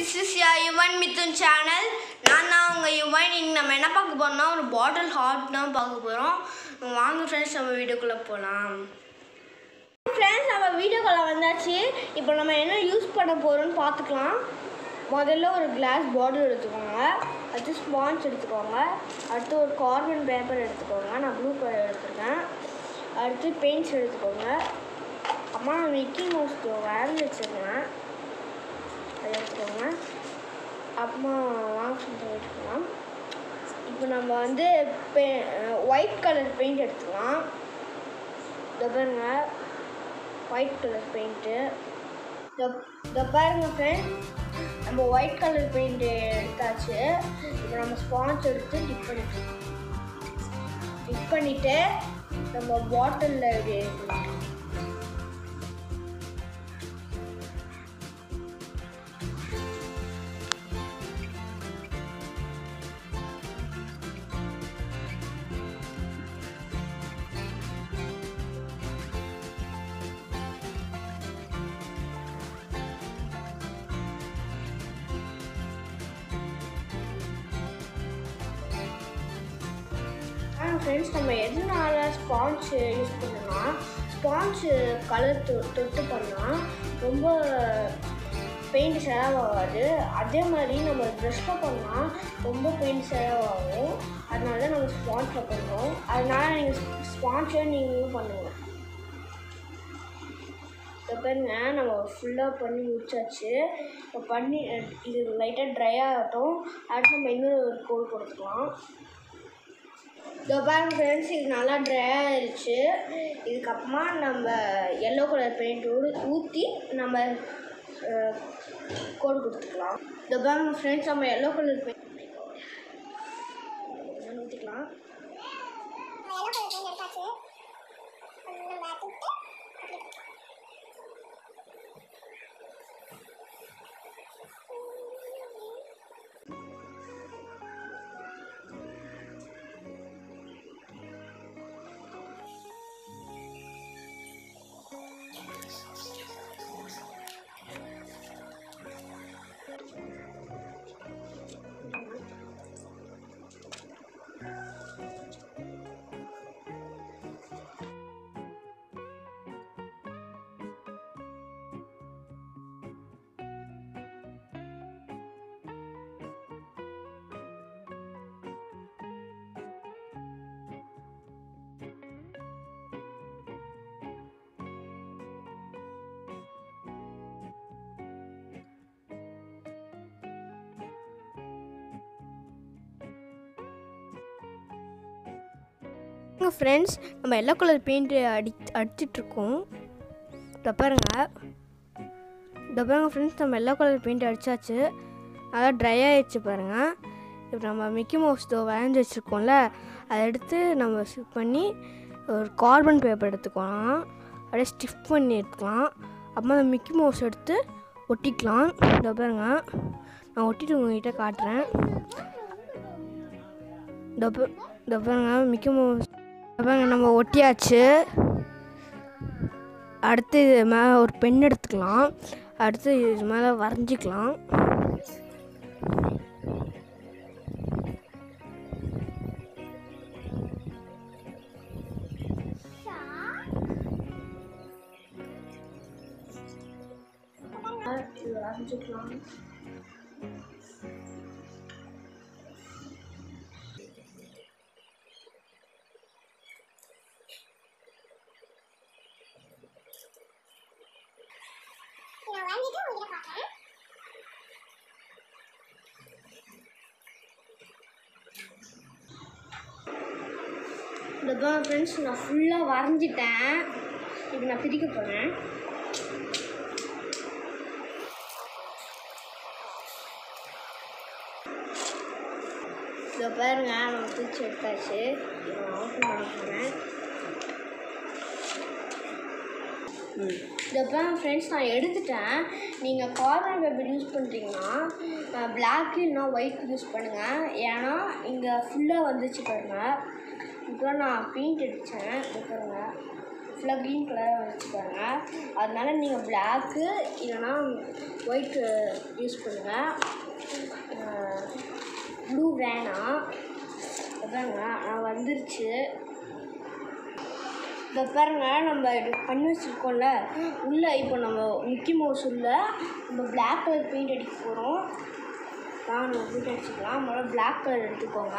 this is ya Yuvan Mithun channel நான் தான் உங்கள் யுவன் இன்னைக்கு நம்ம என்ன பார்க்க போறோம்னா ஒரு பாட்டில் ஹாட் தான் பார்க்க போகிறோம் வாங்க ஃப்ரெண்ட்ஸ் நம்ம வீடியோக்குள்ளே போகலாம் ஃப்ரெண்ட்ஸ் நம்ம வீடியோக்குள்ளே வந்தாச்சு இப்போ நம்ம என்ன யூஸ் பண்ண போகிறோம்னு பார்த்துக்கலாம் முதல்ல ஒரு கிளாஸ் பாட்டில் எடுத்துக்கோங்க அடுத்து ஸ்பாஞ்ச் எடுத்துக்கோங்க அடுத்து ஒரு கார்பன் பேப்பர் எடுத்துக்கோங்க நான் ப்ளூ கலர் எடுத்துருக்கேன் அடுத்து பெயிண்ட்ஸ் எடுத்துக்கோங்க அம்மா நான் மிக்கி மவுஸ் வேறு வச்சுருக்கேன் அதை எடுத்துக்கோங்க அப்புறமா வாங்க சொல்லிட்டு வச்சுக்கலாம் இப்போ நம்ம வந்து பெ ஒயிட் கலர் பெயிண்ட் எடுத்துக்கலாம் இதை பாருங்க ஒயிட் கலர் பெயிண்ட்டு இதை பாருங்க ஃப்ரெண்ட் நம்ம ஒயிட் கலர் பெயிண்ட் எடுத்தாச்சு இப்போ நம்ம ஸ்பாஞ்ச் எடுத்து டிப் பண்ணிக்கலாம் டிப் பண்ணிவிட்டு நம்ம பாட்டிலில் இப்படி எடுக்கலாம் ஆனால் ஃப்ரெண்ட்ஸ் நம்ம எதனால ஸ்பாஞ்ச் யூஸ் பண்ணோம்னா ஸ்பாஞ்ச் கலர் தொ தொட்டு பண்ணால் ரொம்ப பெயிண்ட் செலவாகாது அதே மாதிரி நம்ம ப்ரெஷ்ஷில் பண்ணால் ரொம்ப பெயிண்ட் செலவாகும் அதனால தான் நம்ம ஸ்பாஞ்சில் பண்ணுறோம் அதனால நீங்கள் ஸ்பாஞ்சை நீங்களும் பண்ணுங்கள் இப்போ பாருங்க நம்ம ஃபுல்லாக பண்ணி முடிச்சாச்சு இப்போ பண்ணி இது லைட்டாக ட்ரை ஆகட்டும் அடுத்து நம்ம இன்னொரு ஒரு கோல் கொடுத்துக்கலாம் இதோ பாருங்க ஃப்ரெண்ட்ஸ் இது நல்லா ட்ரை ஆயிடுச்சு இதுக்கப்புறமா நம்ம எல்லோ கலர் பெயிண்ட் ஊற்றி நம்ம கோடு கொடுத்துக்கலாம் இதோ பாருங்க ஃப்ரெண்ட்ஸ் நம்ம எல்லோ கலர் பெயிண்ட் ஊற்றிக்கலாம் ஃப்ரெண்ட்ஸ் நம்ம எல்லோ கலர் பெயிண்ட்டு அடி அடிச்சிட்ருக்கோம் இதை பாருங்க இதை பாருங்க ஃப்ரெண்ட்ஸ் நம்ம எல்லோ கலர் பெயிண்ட் அடித்தாச்சு நல்லா ட்ரை ஆகிடுச்சு பாருங்கள் இப்போ நம்ம மிக்கி மவுஸ் தோ வரைஞ்சி வச்சுருக்கோம்ல அதை எடுத்து நம்ம ஸ்டிப் பண்ணி ஒரு கார்பன் பேப்பர் எடுத்துக்கலாம் அப்படியே ஸ்டிஃப் பண்ணி எடுத்துக்கலாம் அப்புறமா அந்த மிக்கி மவுஸ் எடுத்து ஒட்டிக்கலாம் இதை பாருங்க நான் ஒட்டிட்டு உங்ககிட்ட காட்டுறேன் இந்த பா- இந்த பாருங்க மிக்கி மவுஸ் இந்த பாருங்க நம்ம ஒட்டியாச்சு அடுத்து இது மேலே ஒரு பென் எடுத்துக்கலாம் அடுத்து இது மேலே வரைஞ்சிக்கலாம் இது வரைஞ்சிக்கலாம் நான் வாங்கிட்டு உங்ககிட்ட பார்க்குறேன் இந்த பாருங்க ஃப்ரெண்ட்ஸ் நான் ஃபுல்லாக வரைஞ்சிட்டேன் இப்போ நான் பிரிக்க போகிறேன் இதை பாருங்க நம்ம பிரித்து எடுத்தாச்சு இப்போ நான் ஓப்பன் பண்ண போகிறேன் இதை பாருங்க ஃப்ரெண்ட்ஸ் நான் எடுத்துட்டேன் நீங்கள் கார்பன் பேப்பர் யூஸ் பண்ணுறீங்கன்னா பிளாக் இல்லைனா ஒயிட் யூஸ் பண்ணுங்கள் ஏன்னா இங்கே ஃபுல்லாக வந்துச்சு பாருங்கள் இப்போ நான் பெயிண்ட் அடித்தேன் இது பாருங்க ஃபுல்லாக க்ரீன் கலராக வச்சுக்கோங்க அதனால நீங்கள் பிளாக்கு இல்லைன்னா ஒயிட் யூஸ் பண்ணுங்கள் ப்ளூ வேணாம் அதாங்க நான் வந்துருச்சு இப்போ பாருங்க நம்ம இது பண்ணி வச்சுருக்கோம்ல உள்ளே இப்போ நம்ம மிக்கி மவுஸ் உள்ள நம்ம பிளாக் கலர் பெயிண்ட் அடிக்க போகிறோம் நான் நம்ம பெயிண்ட் அடிச்சுக்கலாம் முதல்ல பிளாக் கலர் எடுத்துக்கோங்க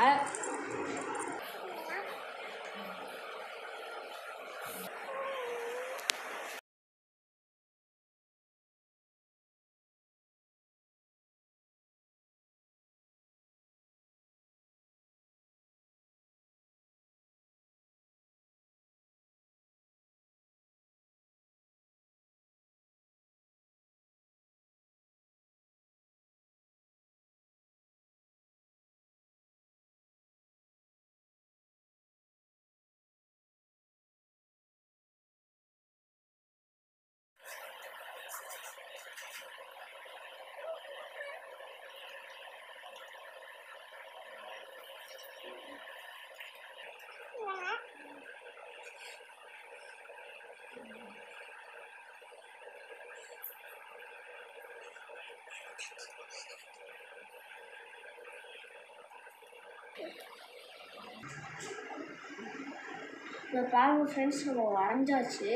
இப்போ பாருங்க ஃப்ரெண்ட்ஸ் நம்ம வரைஞ்சாச்சு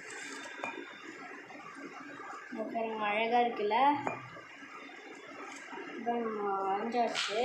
இப்போ பாருங்க அழகாக இருக்குல்ல இப்போ நம்ம வரைஞ்சாச்சு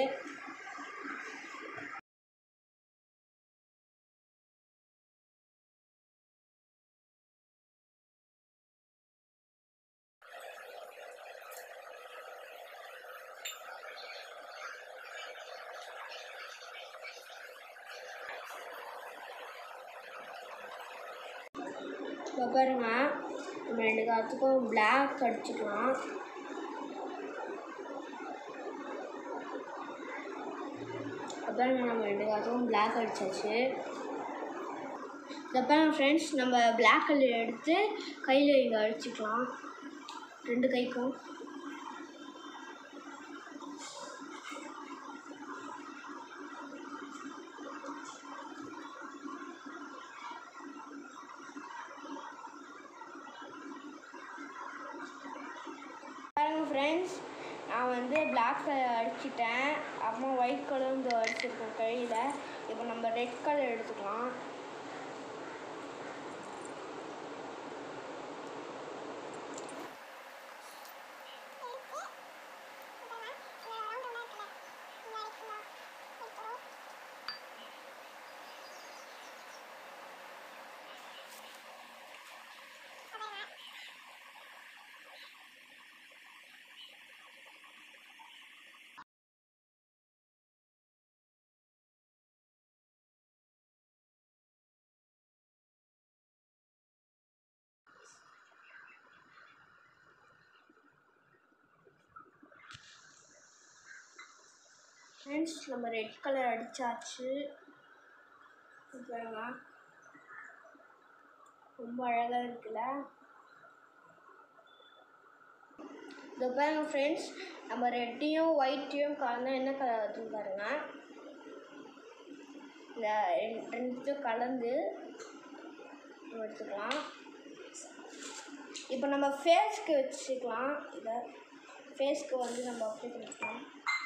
இப்போ பாருங்க நம்ம ரெண்டு காத்துக்கும் பிளாக் அடிச்சுக்கலாம் அப்புறம் நம்ம ரெண்டு காத்துக்கும் பிளாக் அடிச்சாச்சு அப்புறம் ஃப்ரெண்ட்ஸ் நம்ம பிளாக் கலர் எடுத்து கையில் இங்கே அடிச்சுக்கலாம் ரெண்டு கைக்கும் பாருங்க ஃப்ரெண்ட்ஸ் நான் வந்து பிளாக் கலர் அடிச்சிட்டேன் அப்புறமா ஒயிட் கலர் இந்த அடிச்சிருக்கேன் கையில் இப்போ நம்ம ரெட் கலர் எடுத்துக்கலாம் ஃப்ரெண்ட்ஸ் நம்ம ரெட் கலர் அடிச்சாச்சு இது பாருங்க ரொம்ப அழகாக இருக்குல்ல இது பாருங்க ஃப்ரெண்ட்ஸ் நம்ம ரெட்டையும் ஒயிட்டையும் கலந்தா என்ன கலர் வருதுன்னு பாருங்க இந்த ரெண்டு- ரெண்டுத்தையும் கலந்து நம்ம எடுத்துக்கலாம் இப்போ நம்ம ஃபேஸ்க்கு வச்சுக்கலாம் இதை ஃபேஸ்க்கு வந்து நம்ம அப்ளை பண்ணிக்கலாம்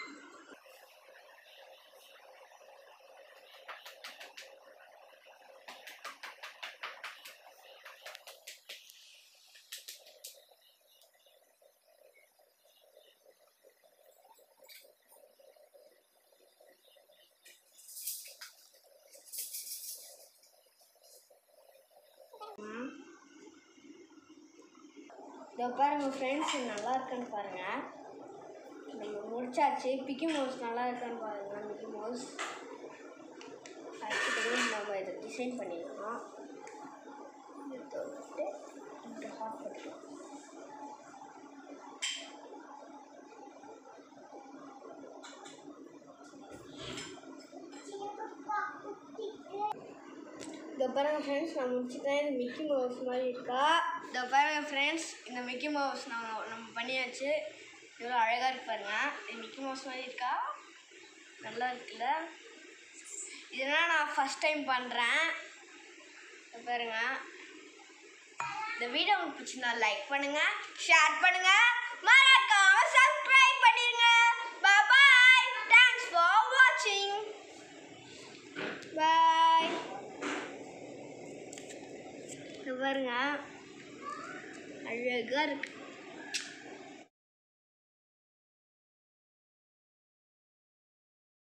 இதோ பாருங்க ஃப்ரெண்ட்ஸ் நல்லா இருக்குன்னு பாருங்க நம்ம முடிச்சாச்சு பிக்கி மவுஸ் நல்லா இருக்கான்னு பாருங்க மிக்கி மவுஸ் அடுத்தது நம்ம இதை டிசைன் பண்ணிடலாம் இதை தொட்டு இப்படி ஹாட் பண்ணிக்கலாம் இந்த பாருங்க ஃப்ரெண்ட்ஸ் நான் முடிச்சுட்டேன் இந்த மிக்கி மவுஸ் மாதிரி இருக்கா இந்த பாருங்க ஃப்ரெண்ட்ஸ் இந்த மிக்கி மவுஸ் நான் நம்ம பண்ணியாச்சு எவ்வளோ அழகாக இருக்கு பாருங்க இது மிக்கி மவுஸ் மாதிரி இருக்கா நல்லா இருக்குல்ல இதெல்லாம் நான் ஃபஸ்ட் டைம் பண்ணுறேன் பாருங்க இந்த வீடியோ உங்களுக்கு பிடிச்சிருந்தா லைக் பண்ணுங்க ஷேர் பண்ணுங்க மறக்காம சப்ஸ்கிரைப் பண்ணிருங்க பாய் தேங்க்ஸ் ஃபார் வாட்சிங் பாய் பாருங்க அழகா இருக்கு